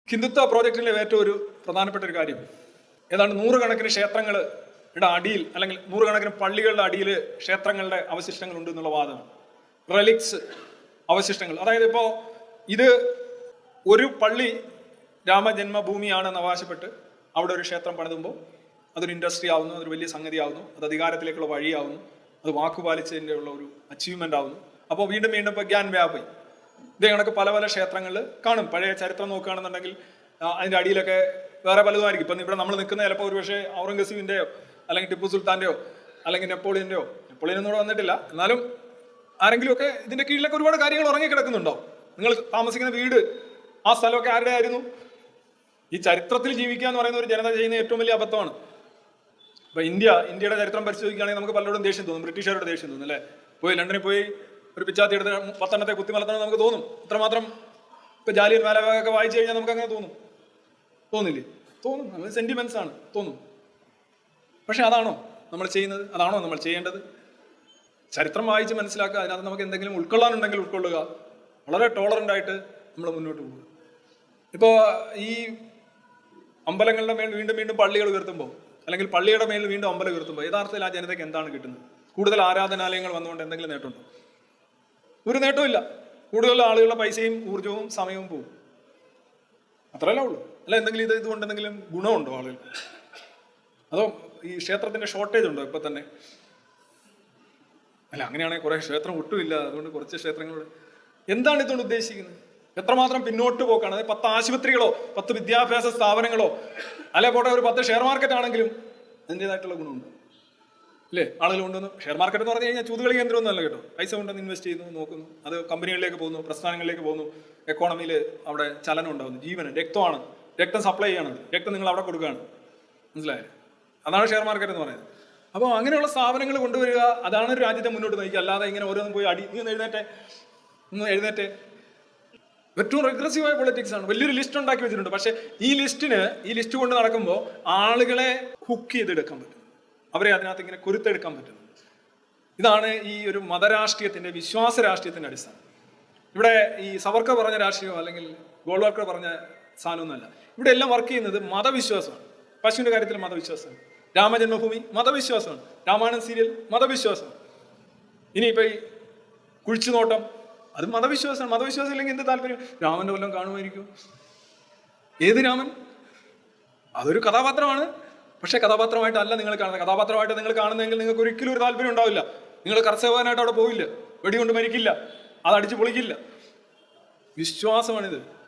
ഹിന്ദുത്വ പ്രോജക്റ്റിലെ ഏറ്റവും ഒരു പ്രധാനപ്പെട്ട ഒരു കാര്യം ഏതാണ്ട് നൂറുകണക്കിന് ക്ഷേത്രങ്ങളുടെ അടിയിൽ അല്ലെങ്കിൽ നൂറുകണക്കിന് പള്ളികളുടെ അടിയിൽ ക്ഷേത്രങ്ങളുടെ അവശിഷ്ടങ്ങൾ ഉണ്ട് എന്നുള്ള വാദമാണ് റെലിക്സ് അവശിഷ്ടങ്ങൾ അതായത് ഇപ്പോൾ ഇത് ഒരു പള്ളി രാമജന്മഭൂമിയാണെന്ന് അവകാശപ്പെട്ട് അവിടെ ഒരു ക്ഷേത്രം പണിതുമ്പോൾ അതൊരു ഇൻഡസ്ട്രി ആവുന്നു അതൊരു വലിയ സംഗതി ആവുന്നു അത് അധികാരത്തിലേക്കുള്ള വഴിയാവുന്നു അത് വാക്കുപാലിച്ചതിൻ്റെ ഉള്ള ഒരു അച്ചീവ്മെന്റ് ആവുന്നു അപ്പോൾ വീണ്ടും വീണ്ടും ഇപ്പോൾ ഗ്യാൻ വ്യാപി ഇതേ കണക്ക് പല പല ക്ഷേത്രങ്ങളിൽ കാണും പഴയ ചരിത്രം നോക്കുകയാണെന്നുണ്ടെങ്കിൽ ആ, അതിന്റെ അടിയിലൊക്കെ വേറെ പലതും ആയിരിക്കും ഇപ്പം ഇവിടെ നമ്മൾ നിൽക്കുന്ന ചിലപ്പോൾ ഒരുപക്ഷെ ഔറംഗസീബിന്റെയോ അല്ലെങ്കിൽ ടിപ്പു സുൽത്താന്റെയോ അല്ലെങ്കിൽ നെപ്പോളിയന്റെയോ നെപ്പോളിയൻ ഒന്നും ഇവിടെ വന്നിട്ടില്ല എന്നാലും ആരെങ്കിലും ഒക്കെ ഇതിന്റെ കീഴിലൊക്കെ ഒരുപാട് കാര്യങ്ങൾ ഉറങ്ങിക്കിടക്കുന്നുണ്ടോ നിങ്ങൾ താമസിക്കുന്ന വീട് ആ സ്ഥലമൊക്കെ ആരുടെ ആയിരുന്നു ഈ ചരിത്രത്തിൽ ജീവിക്കുക എന്ന് പറയുന്ന ഒരു ജനത ചെയ്യുന്ന ഏറ്റവും വലിയ അബദ്ധമാണ് ഇപ്പൊ ഇന്ത്യ ഇന്ത്യയുടെ ചരിത്രം പരിശോധിക്കുകയാണെങ്കിൽ നമുക്ക് പലരോടും ദേഷ്യം തോന്നും ബ്രിട്ടീഷുകാരുടെ ദേഷ്യം തോന്നും അല്ലേ പോയി ലണ്ടനിൽ പോയി ഒരു പിച്ചാത്തി എടുത്ത് പത്തെണ്ണത്തെ കുത്തി മലത്തണം നമുക്ക് തോന്നും ഇത്രമാത്രം ഇപ്പൊ ജാലിയൻ വാലാബാഗൊക്കെ വായിച്ചു കഴിഞ്ഞാൽ നമുക്ക് അങ്ങനെ തോന്നും തോന്നില്ലേ തോന്നും നമ്മൾ സെന്റിമെന്റ്സ് ആണ് തോന്നും പക്ഷെ അതാണോ നമ്മൾ ചെയ്യുന്നത് അതാണോ നമ്മൾ ചെയ്യേണ്ടത് ചരിത്രം വായിച്ച് മനസ്സിലാക്കുക അതിനകത്ത് നമുക്ക് എന്തെങ്കിലും ഉൾക്കൊള്ളാനുണ്ടെങ്കിൽ ഉൾക്കൊള്ളുക വളരെ ടോളറൻ്റ് ആയിട്ട് നമ്മൾ മുന്നോട്ട് പോകുക ഇപ്പോൾ ഈ അമ്പലങ്ങളുടെ മേൽ വീണ്ടും വീണ്ടും പള്ളികൾ ഉയർത്തുമ്പോൾ അല്ലെങ്കിൽ പള്ളിയുടെ മേൽ വീണ്ടും അമ്പലം ഉയർത്തുമ്പോൾ യഥാർത്ഥത്തിൽ ആ ജനതയ്ക്ക് എന്താണ് കിട്ടുന്നത് കൂടുതൽ ആരാധനാലയങ്ങൾ വന്നുകൊണ്ട് എന്തെങ്കിലും നേട്ടമുണ്ടോ ഒരു നേട്ടമില്ല കൂടുതൽ ആളുകളുടെ പൈസയും ഊർജവും സമയവും പോകും അത്രയല്ലേ ഉള്ളൂ അല്ല എന്തെങ്കിലും ഇത് ഇതുകൊണ്ട് എന്തെങ്കിലും ഗുണമുണ്ടോ ആളുകൾ അതോ ഈ ക്ഷേത്രത്തിന്റെ ഷോർട്ടേജ് ഉണ്ടോ ഇപ്പൊ തന്നെ അല്ല അങ്ങനെയാണെങ്കിൽ കുറെ ക്ഷേത്രം ഒട്ടുമില്ല അതുകൊണ്ട് കുറച്ച് ക്ഷേത്രങ്ങൾ എന്താണ് ഇതുകൊണ്ട് ഉദ്ദേശിക്കുന്നത് എത്രമാത്രം പിന്നോട്ട് പോക്കാണ് അതായത് പത്ത് ആശുപത്രികളോ പത്ത് വിദ്യാഭ്യാസ സ്ഥാപനങ്ങളോ അല്ലെ പോട്ടെ ഒരു പത്ത് ഷെയർ മാർക്കറ്റ് ആണെങ്കിലും അതിൻ്റെതായിട്ടുള്ള ഗുണമുണ്ട് അല്ലേ ആളുകൾ കൊണ്ടുവന്ന് ഷെയർ മാർക്കറ്റ് എന്ന് പറഞ്ഞു കഴിഞ്ഞാൽ ചൂതുകളി കേന്ദ്രമൊന്നുമല്ല കേട്ടോ പൈസ കൊണ്ടുവന്ന് ഇൻവെസ്റ്റ് ചെയ്യുന്നു നോക്കുന്നു അത് കമ്പനികളിലേക്ക് പോകുന്നു പ്രസ്ഥാനങ്ങളിലേക്ക് പോകുന്നു എക്കോണമിയിൽ അവിടെ ചലനം ഉണ്ടാകുന്നു ജീവന് രക്തമാണ് രക്തം സപ്ലൈ ചെയ്യണം രക്തം നിങ്ങൾ അവിടെ കൊടുക്കുകയാണ് മനസ്സിലായോ അതാണ് ഷെയർ മാർക്കറ്റ് എന്ന് പറയുന്നത് അപ്പോൾ അങ്ങനെയുള്ള സ്ഥാപനങ്ങൾ കൊണ്ടുവരിക അതാണ് ഒരു രാജ്യത്തെ മുന്നോട്ട് നയിക്കുക അല്ലാതെ ഇങ്ങനെ ഓരോന്നും പോയി അടി നീ ഒന്ന് എഴുന്നേറ്റെ ഒന്ന് എഴുന്നേറ്റെ ഏറ്റവും റിഗ്രസീവായ പൊളിറ്റിക്സ് ആണ് വലിയൊരു ലിസ്റ്റ് ഉണ്ടാക്കി വെച്ചിട്ടുണ്ട് പക്ഷേ ഈ ലിസ്റ്റിന് ഈ ലിസ്റ്റ് കൊണ്ട് നടക്കുമ്പോൾ ആളുകളെ ഹുക്ക് ചെയ്തെടുക്കാൻ പറ്റും അവരെ അതിനകത്ത് ഇങ്ങനെ കുരുത്തെടുക്കാൻ പറ്റും ഇതാണ് ഈ ഒരു മതരാഷ്ട്രീയത്തിന്റെ വിശ്വാസ രാഷ്ട്രീയത്തിന്റെ അടിസ്ഥാനം ഇവിടെ ഈ സവർക്കർ പറഞ്ഞ രാഷ്ട്രീയം അല്ലെങ്കിൽ ഗോൾവാർക്കർ പറഞ്ഞ സാധനമൊന്നുമല്ല ഇവിടെ എല്ലാം വർക്ക് ചെയ്യുന്നത് മതവിശ്വാസമാണ് പശുവിന്റെ കാര്യത്തിൽ മതവിശ്വാസമാണ് രാമജന്മഭൂമി മതവിശ്വാസമാണ് രാമായണൻ സീരിയൽ മതവിശ്വാസമാണ് ഇനിയിപ്പോ ഈ കുഴിച്ചുനോട്ടം അത് മതവിശ്വാസമാണ് മതവിശ്വാസം ഇല്ലെങ്കിൽ എന്ത് താല്പര്യം രാമന്റെ വല്ലതും കാണുമായിരിക്കും ഏത് രാമൻ അതൊരു കഥാപാത്രമാണ് പക്ഷെ കഥാപാത്രമായിട്ടല്ല നിങ്ങൾ കാണുന്നത് കഥാപാത്രമായിട്ട് നിങ്ങൾ കാണുന്നതെങ്കിൽ നിങ്ങൾക്ക് ഒരിക്കലും ഒരു താല്പര്യം ഉണ്ടാവില്ല നിങ്ങൾ കർഷകനായിട്ട് അവിടെ പോവില്ല വെടികൊണ്ട് മരിക്കില്ല അത് അടിച്ച് പൊളിക്കില്ല വിശ്വാസമാണിത്